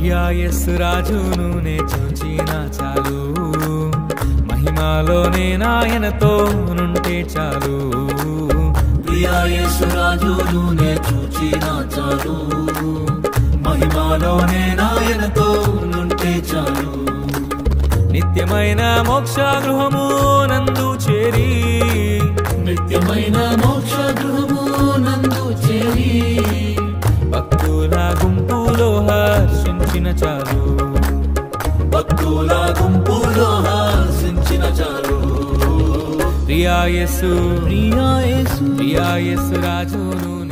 ప్రియాయస్సు రాజును నే చూచిన చాలు మహిమాలోనే నాయనతో నుంటే చాలు ప్రియాయేశ్వరాజును నే చూచిన చాలు మహిమాలోనే నాయనతో నుంటే చాలు నిత్యమైన మోక్ష గృహము నందు చేరి నిత్యమైన మోక్ష గృహము నందు చేరి భక్తుల గుంపులో హర్షించిన చాలు భక్తుల గుంపులో హాసించిన చాలు ప్రియాయస్సు ప్రియాయేసు ప్రియాయస్సు రాజును